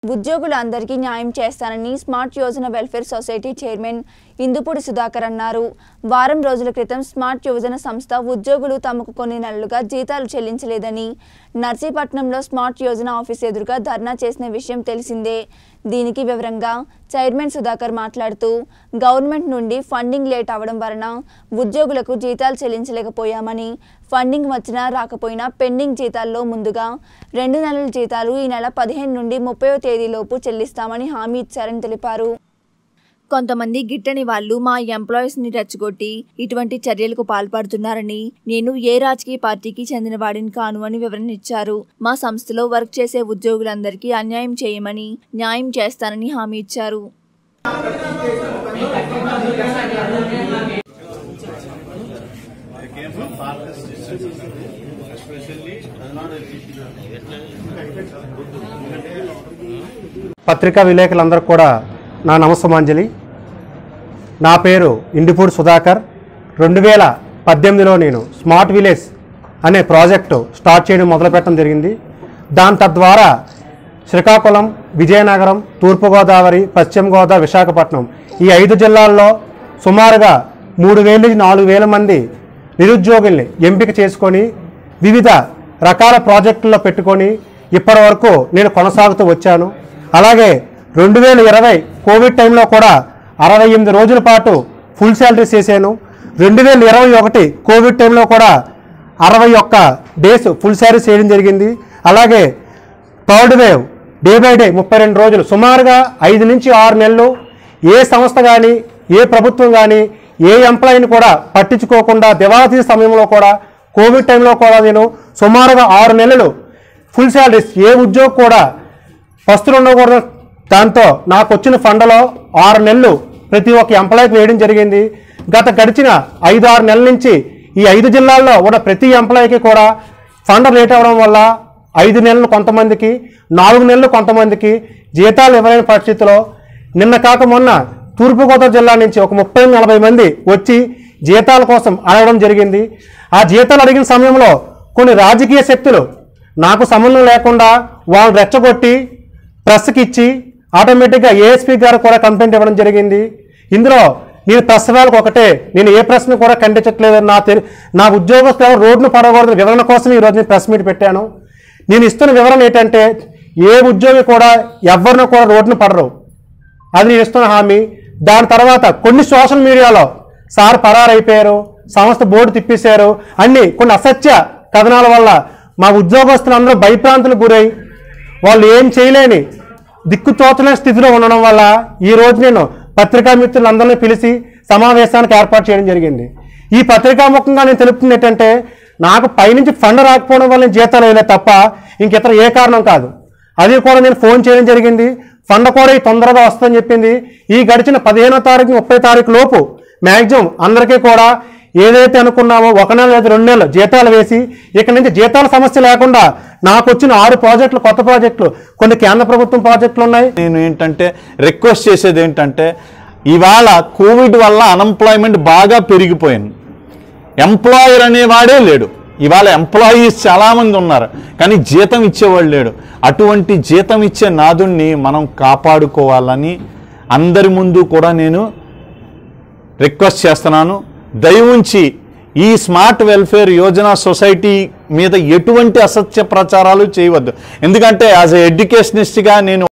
ఉద్యోగులు అందరికీ న్యాయం చేస్తానని smart Yojana welfare society chairman Indupudi Sudhakar అన్నారు వారం రోజుల క్రితం స్మార్ట్ యోజన సంస్థ ఉద్యోగులు తమకు కొన్ని నెలలుగా జీతాలు చెల్లించలేదని నర్సీపట్నంలో స్మార్ట్ యోజన ఆఫీస్ ఎదురుగా ధర్నా చేసిన విషయం తెలిసిందే దీనికి వివరంగా చైర్మన్ సుధాకర్ మాట్లాడుతూ గవర్నమెంట్ నుండి ఫండింగ్ లేట్ అవ్వడం వలన ఉద్యోగులకు జీతాలు చెల్లించలేకపోయామని ఫండింగ్ వచ్చినా రాకపోయినా పెండింగ్ జీతాల్లో ముందుగా రెండు నెలల జీతాలు ఈ నెల పదిహేను నుండి ముప్పయో తేదీలోపు చెల్లిస్తామని హామీ ఇచ్చారని తెలిపారు కొంతమంది గిట్టని వాళ్ళు మా ఎంప్లాయీస్ ని రెచ్చగొట్టి ఇటువంటి చర్యలకు పాల్పడుతున్నారని నేను ఏ రాజకీయ పార్టీకి చెందిన వాడిని కాను అని వివరణ ఇచ్చారు మా సంస్థలో వర్క్ చేసే ఉద్యోగులందరికీ అన్యాయం చేయమని న్యాయం చేస్తానని హామీ ఇచ్చారు పత్రికా విలేకరులందరికీ కూడా నా నమస్సమాంజలి నా పేరు ఇండిపూడి సుధాకర్ రెండు వేల పద్దెనిమిదిలో నేను స్మార్ట్ విలేజ్ అనే ప్రాజెక్టు స్టార్ట్ చేయడం మొదలుపెట్టడం జరిగింది దాని తద్వారా శ్రీకాకుళం విజయనగరం తూర్పుగోదావరి పశ్చిమ గోదావరి విశాఖపట్నం ఈ ఐదు జిల్లాల్లో సుమారుగా మూడు వేల నుంచి నాలుగు వేల మంది నిరుద్యోగుల్ని ఎంపిక చేసుకొని వివిధ రకాల ప్రాజెక్టుల్లో పెట్టుకొని ఇప్పటి వరకు నేను కొనసాగుతూ వచ్చాను అలాగే రెండు వేల ఇరవై కోవిడ్ టైంలో కూడా అరవై ఎనిమిది రోజుల పాటు ఫుల్ శాలరీస్ చేశాను రెండు వేల ఇరవై ఒకటి కోవిడ్ టైంలో కూడా అరవై ఒక్క డేస్ ఫుల్ శాలరీస్ చేయడం జరిగింది అలాగే third wave day by day ముప్పై రెండు రోజులు సుమారుగా ఐదు నుంచి ఆరు నెలలు ఏ సంస్థ కానీ ఏ ప్రభుత్వం కానీ ఏ ఎంప్లాయీని కూడా పట్టించుకోకుండా దివాళీ సమయంలో కూడా కోవిడ్ టైంలో కూడా నేను సుమారుగా ఆరు నెలలు ఫుల్ శాలరీస్ ఏ ఉద్యోగం కూడా పస్తులు ఉండకూడదు దాంతో నాకు వచ్చిన ఫండ్లో ఆరు నెలలు ప్రతి ఒక్క ఎంప్లాయీకి వేయడం జరిగింది గత గడిచిన ఐదు ఆరు నెలల నుంచి ఈ ఐదు జిల్లాల్లో ఉన్న ప్రతి ఎంప్లాయీకి కూడా ఫండ్ లేట్ అవ్వడం వల్ల ఐదు నెలలు కొంతమందికి నాలుగు నెలలు కొంతమందికి జీతాలు ఇవ్వలేని పరిస్థితిలో నిన్న కాక మొన్న తూర్పుగోదావరి జిల్లా నుంచి ఒక ముప్పై నలభై మంది వచ్చి జీతాల కోసం అడగడం జరిగింది ఆ జీతాలు అడిగిన సమయంలో కొన్ని రాజకీయ శక్తులు నాకు సంబంధం లేకుండా వాళ్ళు రెచ్చగొట్టి ప్రెస్కి ఇచ్చి ఆటోమేటిక్గా ఏఎస్పీ గారు కూడా కంప్లైంట్ ఇవ్వడం జరిగింది ఇందులో నేను ప్రెస్ వాళ్ళకి ఒకటే నేను ఏ ప్రశ్న కూడా ఖండించట్లేదు నా తెలి నా ఉద్యోగస్తులు రోడ్డును పడకూడదు వివరణ కోసం ఈరోజు నేను ప్రెస్ మీట్ పెట్టాను నేను ఇస్తున్న వివరణ ఏంటంటే ఏ ఉద్యోగి కూడా ఎవరిని కూడా రోడ్డును పడరు అది నేను ఇస్తున్న హామీ దాని తర్వాత కొన్ని సోషల్ మీడియాలో సార్ పరారైపోయారు సంస్థ బోర్డు తిప్పేశారు అన్ని కొన్ని అసత్య కథనాల వల్ల మా ఉద్యోగస్తులందరూ భయప్రాంతులకు గురై వాళ్ళు ఏం చేయలేని దిక్కు తోచలేని స్థితిలో ఉండడం వల్ల ఈ రోజు నేను పత్రికా మిత్రులందరినీ పిలిచి సమావేశానికి ఏర్పాటు చేయడం జరిగింది ఈ పత్రికాముఖంగా నేను తెలుపుతుంది ఏంటంటే నాకు పైనుంచి ఫండ్ రాకపోవడం వల్ల నేను జీతాలు వేయలేదు తప్ప ఇంకితర ఏ కారణం కాదు అది కూడా నేను ఫోన్ చేయడం జరిగింది ఫండ్ కూడా ఈ తొందరగా వస్తుందని చెప్పింది ఈ గడిచిన పదిహేనో తారీఖు ముప్పై తారీఖు లోపు మ్యాక్సిమం అందరికీ కూడా ఏదైతే అనుకున్నామో ఒక నెల లేదా రెండు నెలలు జీతాలు వేసి ఇక నుంచి జీతాల సమస్య లేకుండా నాకు వచ్చిన ఆరు ప్రాజెక్టులు కొత్త ప్రాజెక్టులు కొన్ని కేంద్ర ప్రభుత్వం ప్రాజెక్టులు ఉన్నాయి నేను ఏంటంటే రిక్వెస్ట్ చేసేది ఏంటంటే ఇవాళ కోవిడ్ వల్ల అన్ఎంప్లాయ్మెంట్ బాగా పెరిగిపోయింది ఎంప్లాయర్ అనేవాడే లేడు ఇవాళ ఎంప్లాయీస్ చాలామంది ఉన్నారు కానీ జీతం ఇచ్చేవాడు లేడు అటువంటి జీతం ఇచ్చే నాదుణ్ణి మనం కాపాడుకోవాలని అందరి ముందు కూడా నేను రిక్వెస్ట్ చేస్తున్నాను దయవుంచి ఈ స్మార్ట్ వెల్ఫేర్ యోజన సొసైటీ మీద ఎటువంటి అసత్య ప్రచారాలు చేయవద్దు ఎందుకంటే యాజ్ ఎ ఎడ్యుకేషనిస్ట్గా నేను